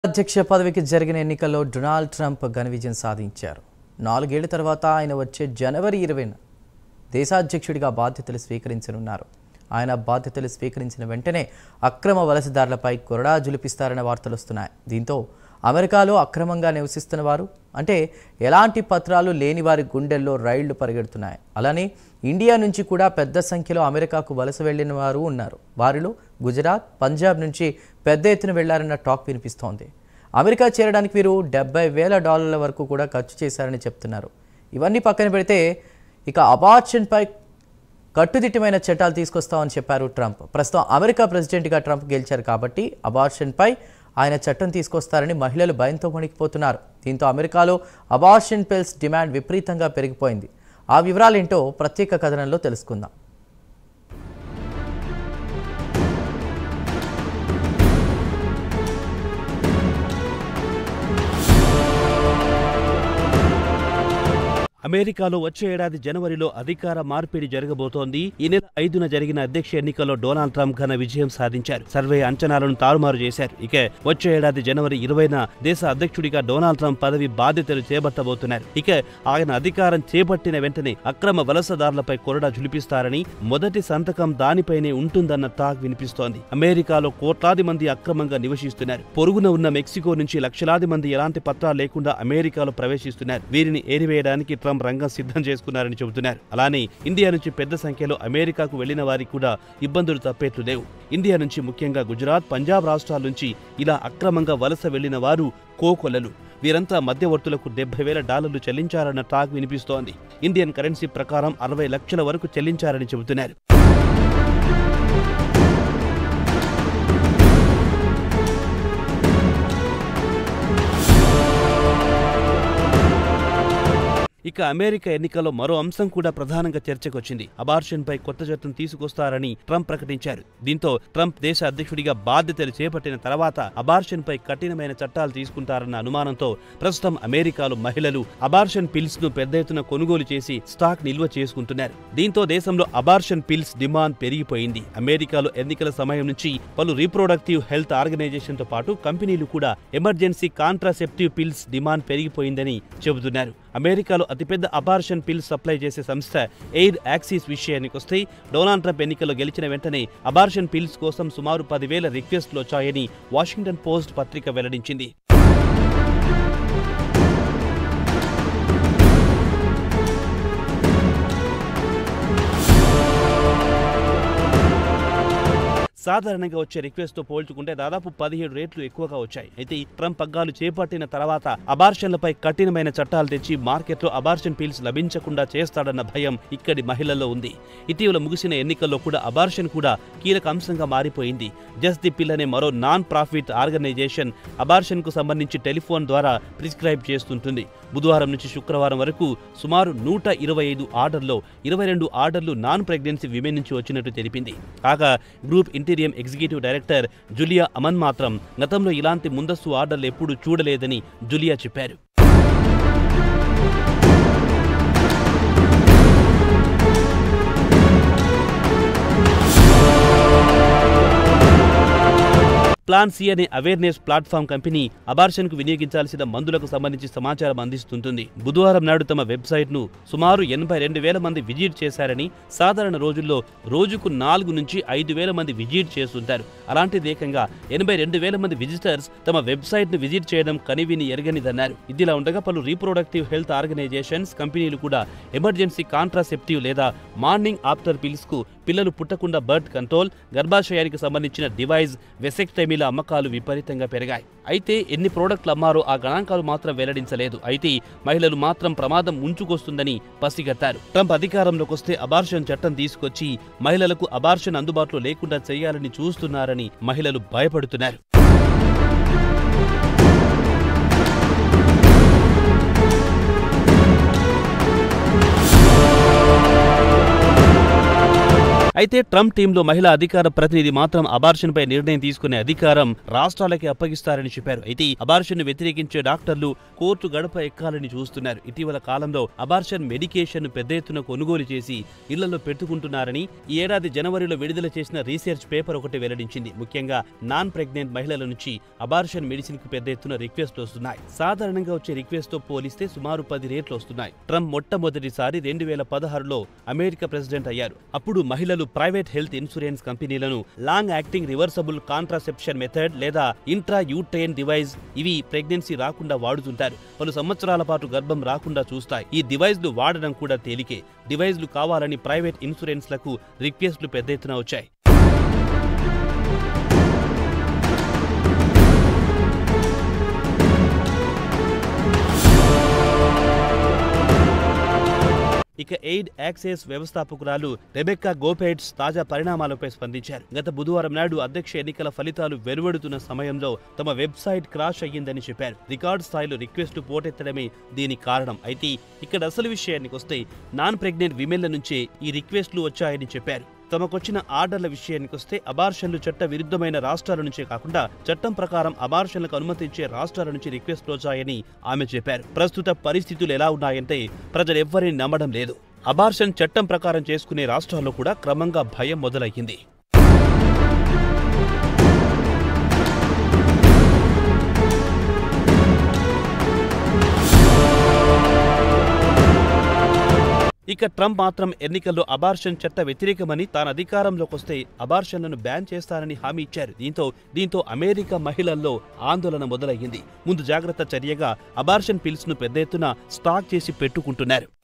అధ్యక్ష పదవికి జరిగిన ఎన్నికల్లో డొనాల్డ్ ట్రంప్ ఘన విజయం సాధించారు నాలుగేళ్ల తర్వాత ఆయన వచ్చే జనవరి ఇరవైన దేశాధ్యక్షుడిగా బాధ్యతలు స్వీకరించనున్నారు ఆయన బాధ్యతలు స్వీకరించిన వెంటనే అక్రమ వలసదారులపై కొరడా జులిపిస్తారన్న వార్తలు వస్తున్నాయి దీంతో అమెరికాలో అక్రమంగా నివసిస్తున్న వారు అంటే ఎలాంటి పత్రాలు లేని వారి గుండెల్లో రైళ్లు పరిగెడుతున్నాయి అలానే ఇండియా నుంచి కూడా పెద్ద సంఖ్యలో అమెరికాకు వలస వెళ్లిన వారు ఉన్నారు వారిలో గుజరాత్ పంజాబ్ నుంచి పెద్ద ఎత్తున వెళ్లారన్న టాక్ వినిపిస్తోంది అమెరికా చేరడానికి వీరు డెబ్బై వేల డాలర్ల వరకు కూడా ఖర్చు చేశారని చెప్తున్నారు ఇవన్నీ పక్కన పెడితే ఇక అబార్షన్పై కట్టుదిట్టమైన చట్టాలు తీసుకొస్తామని చెప్పారు ట్రంప్ ప్రస్తుతం అమెరికా ప్రెసిడెంట్గా ట్రంప్ గెలిచారు కాబట్టి అబార్షన్పై ఆయన చట్టం తీసుకొస్తారని మహిళలు భయంతో వణికిపోతున్నారు దీంతో అమెరికాలో అబార్షన్ పిల్స్ డిమాండ్ విపరీతంగా పెరిగిపోయింది ఆ వివరాలేంటో ప్రత్యేక కథనంలో తెలుసుకుందాం అమెరికాలో వచ్చే ఏడాది జనవరిలో అధికార మార్పిడి జరగబోతోంది ఈ నెల ఐదున జరిగిన అధ్యక్ష ఎన్నికల్లో డొనాల్డ్ ట్రంప్ ఘన విజయం సాధించారు సర్వే అంచనాలను తారుమారు చేశారు ఇక వచ్చే ఏడాది జనవరి ఇరవైన దేశ అధ్యక్షుడిగా డొనాల్డ్ ట్రంప్ పదవి బాధ్యతలు చేపట్టబోతున్నారు ఇక ఆయన అధికారం చేపట్టిన వెంటనే అక్రమ వలసదారులపై కొరడా జులిపిస్తారని మొదటి సంతకం దానిపైనే ఉంటుందన్న టాక్ వినిపిస్తోంది అమెరికాలో కోట్లాది మంది అక్రమంగా నివసిస్తున్నారు పొరుగున ఉన్న మెక్సికో నుంచి లక్షలాది మంది ఎలాంటి పత్రాలు లేకుండా అమెరికాలో ప్రవేశిస్తున్నారు వీరిని ఏరివేయడానికి ట్రంప్ రంగం సిద్ధం చేసుకున్నారని చెబుతున్నారు అలానే ఇండియా నుంచి పెద్ద సంఖ్యలో అమెరికాకు వెళ్లిన వారికి కూడా ఇబ్బందులు తప్పేట్లు లేవు ఇండియా నుంచి ముఖ్యంగా గుజరాత్ పంజాబ్ రాష్ట్రాల నుంచి ఇలా అక్రమంగా వలస వెళ్లిన వారు కోకొల్లలు వీరంతా మధ్యవర్తులకు డెబ్బై వేల డాలర్లు చెల్లించారన్న టాక్ వినిపిస్తోంది ఇండియన్ కరెన్సీ ప్రకారం అరవై లక్షల వరకు చెల్లించారని చెబుతున్నారు ఇక అమెరికా ఎన్నికల్లో మరో అంశం కూడా ప్రధానంగా చర్చకొచ్చింది అబార్షన్ పై కొత్త చట్టం తీసుకొస్తారని ట్రంప్ ప్రకటించారు దీంతో ట్రంప్ దేశ అధ్యక్షుడిగా బాధ్యతలు చేపట్టిన తర్వాత అబార్షన్ పై కఠినమైన చట్టాలు తీసుకుంటారన్న అనుమానంతో ప్రస్తుతం అమెరికాలో మహిళలు అబార్షన్ పిల్స్ ను పెద్ద ఎత్తున కొనుగోలు చేసి స్టాక్ నిల్వ చేసుకుంటున్నారు దీంతో దేశంలో అబార్షన్ పిల్స్ డిమాండ్ పెరిగిపోయింది అమెరికాలో ఎన్నికల సమయం నుంచి పలు రీప్రొడక్టివ్ హెల్త్ ఆర్గనైజేషన్ తో పాటు కంపెనీలు కూడా ఎమర్జెన్సీ కాంట్రాసెప్టివ్ పిల్స్ డిమాండ్ పెరిగిపోయిందని చెబుతున్నారు అమెరికాలో అతిపెద్ద అబార్షన్ పిల్స్ సప్లై చేసే సంస్థ ఎయిర్ యాక్సిస్ విషయానికి వస్తే డొనాల్డ్ ట్రంప్ ఎన్నికల్లో గెలిచిన వెంటనే అబార్షన్ పిల్స్ కోసం సుమారు పదివేల రిక్వెస్ట్లు వచ్చాయని వాషింగ్టన్ పోస్ట్ పత్రిక వెల్లడించింది సాధారణంగా వచ్చే రిక్వెస్ట్ తో పోల్చుకుంటే దాదాపు పదిహేడు రేట్లు ఎక్కువగా వచ్చాయి అయితే ట్రంప్ పగ్గాలు చేపట్టిన తర్వాత అబార్షన్లపై కఠినమైన చట్టాలు తెచ్చి మార్కెట్లో అబార్షన్ పిల్స్ లభించకుండా చేస్తాడన్న భయం ఇక్కడి మహిళల్లో ఉంది ఇటీవల ముగిసిన ఎన్నికల్లో కూడా అబార్షన్ కూడా కీలక అంశంగా మారిపోయింది జస్ట్ ది పిల్ అనే మరో నాన్ ప్రాఫిట్ ఆర్గనైజేషన్ అబార్షన్ కు సంబంధించి టెలిఫోన్ ద్వారా ప్రిస్క్రైబ్ చేస్తుంటుంది బుధవారం నుంచి శుక్రవారం వరకు సుమారు నూట ఇరవై ఐదు ఆర్డర్లో ఇరవై రెండు ఆర్డర్లు నాన్ ప్రెగ్నెన్సీ విమెన్ నుంచి వచ్చినట్టు తెలిపింది కాగా group interim executive director Julia Aman మాత్రం గతంలో ఇలాంటి ముందస్తు ఆర్డర్లు ఎప్పుడూ చూడలేదని జులియా చెప్పారు ప్లాన్ సి అనే అవేర్నెస్ ప్లాట్ఫామ్ కంపెనీ అబార్షన్ కు వినియోగించాల్సిన మందులకు సంబంధించి సమాచారం అందిస్తుంటుంది బుధవారం నాడు తమ వెబ్సైట్ ను సుమారు ఎనభై రెండు వేల మంది విజిట్ చేశారని సాధారణ రోజుల్లో రోజుకు నాలుగు నుంచి ఐదు వేల మంది విజిట్ చేస్తుంటారు అలాంటిది ఏకంగా ఎనభై రెండు వేల మంది విజిటర్స్ తమ వెబ్సైట్ ను విజిట్ చేయడం కనివిని ఎరగనిదన్నారు ఇదిలా ఉండగా పలు రీప్రొడక్టివ్ హెల్త్ ఆర్గనైజేషన్స్ కంపెనీలు కూడా ఎమర్జెన్సీ కాంట్రాసెప్టివ్ లేదా మార్నింగ్ ఆఫ్టర్ పిల్స్ కు పిల్లలు పుట్టకుండా బర్త్ కంట్రోల్ గర్భాశయానికి సంబంధించిన డివైస్ వెసెక్టమీల అమ్మకాలు విపరీతంగా పెరిగాయి అయితే ఎన్ని ప్రోడక్ట్లు అమ్మారో ఆ గణాంకాలు మాత్రం వెల్లడించలేదు అయితే మహిళలు మాత్రం ప్రమాదం ఉంచుకొస్తుందని పసిగట్టారు ట్రంప్ అధికారంలోకి వస్తే అబార్షన్ చట్టం తీసుకొచ్చి మహిళలకు అబార్షన్ అందుబాటులో లేకుండా చేయాలని చూస్తున్నారని మహిళలు భయపడుతున్నారు అయితే అయితే ట్రంప్ టీంలో మహిళా అధికార ప్రతినిధి మాత్రం అబార్షన్ పై నిర్ణయం తీసుకునే అధికారం రాష్ట్రాలకే అప్పగిస్తారని చెప్పారు అయితే అబార్షన్ ను వ్యతిరేకించే డాక్టర్లు కోర్టు గడప ఎక్కాలని చూస్తున్నారు ఇటీవల కాలంలో అబార్షన్ మెడికేషన్ పెద్ద ఎత్తున కొనుగోలు చేసి ఇళ్లలో పెట్టుకుంటున్నారని ఈ ఏడాది జనవరిలో విడుదల చేసిన రీసెర్చ్ పేపర్ ఒకటి వెల్లడించింది ముఖ్యంగా నాన్ ప్రెగ్నెంట్ మహిళల నుంచి అబార్షన్ మెడిసిన్ కు పెద్ద ఎత్తున రిక్వెస్ట్ వస్తున్నాయి సాధారణంగా వచ్చే రిక్వెస్ట్ తో పోలిస్తే సుమారు పది రేట్లు వస్తున్నాయి ట్రంప్ మొట్టమొదటిసారి రెండు వేల పదహారులో అమెరికా ప్రెసిడెంట్ అయ్యారు అప్పుడు మహిళలు ప్రైవేట్ హెల్త్ ఇన్సూరెన్స్ కంపెనీలను long acting reversible contraception method లేదా ఇంట్రా యూట్రైన్ డివైస్ ఇవి ప్రెగ్నెన్సీ రాకుండా వాడుతుంటారు పలు సంవత్సరాల పాటు గర్భం రాకుండా చూస్తాయి ఈ డివైస్లు వాడడం కూడా తేలికే డివైస్లు కావాలని ప్రైవేట్ ఇన్సూరెన్స్లకు రిక్వెస్ట్లు పెద్ద ఎత్తున వచ్చాయి ఇక ఎయిడ్ యాక్సెస్ వ్యవస్థాపకురాలు రెబెక్కా గోపేట్స్ తాజా పరిణామాలపై స్పందించారు గత బుధవారం నాడు అధ్యక్ష ఎన్నికల ఫలితాలు వెలువడుతున్న సమయంలో తమ వెబ్సైట్ క్రాష్ అయ్యిందని చెప్పారు రికార్డ్ స్థాయిలో రిక్వెస్ట్లు పోటెత్తడమే దీనికి కారణం అయితే ఇక్కడ అసలు విషయానికి వస్తే నాన్ ప్రెగ్నెంట్ విమెన్ల నుంచే ఈ రిక్వెస్ట్లు వచ్చాయని చెప్పారు తమకొచ్చిన ఆర్డర్ల విషయానికొస్తే అబార్షన్లు చట్ట విరుద్ధమైన రాష్ట్రాల నుంచే కాకుండా చట్టం ప్రకారం అబార్షన్లకు అనుమతించే రాష్ట్రాల నుంచి రిక్వెస్ట్లు వచ్చాయని ఆమె చెప్పారు ప్రస్తుత పరిస్థితులు ఎలా ఉన్నాయంటే ప్రజలెవ్వరిని నమ్మడం లేదు అబార్షన్ చట్టం ప్రకారం చేసుకునే రాష్ట్రాల్లో కూడా క్రమంగా భయం మొదలయ్యింది ఇక ట్రంప్ మాత్రం ఎన్నికల్లో అబార్షన్ చట్ట వ్యతిరేకమని తాను అధికారంలోకి వస్తే అబార్షన్లను బ్యాన్ చేస్తానని హామీ ఇచ్చారు దీంతో దీంతో అమెరికా మహిళల్లో ఆందోళన మొదలయ్యింది ముందు జాగ్రత్త చర్యగా అబార్షన్ పిల్స్ ను పెద్ద ఎత్తున స్టాక్ చేసి పెట్టుకుంటున్నారు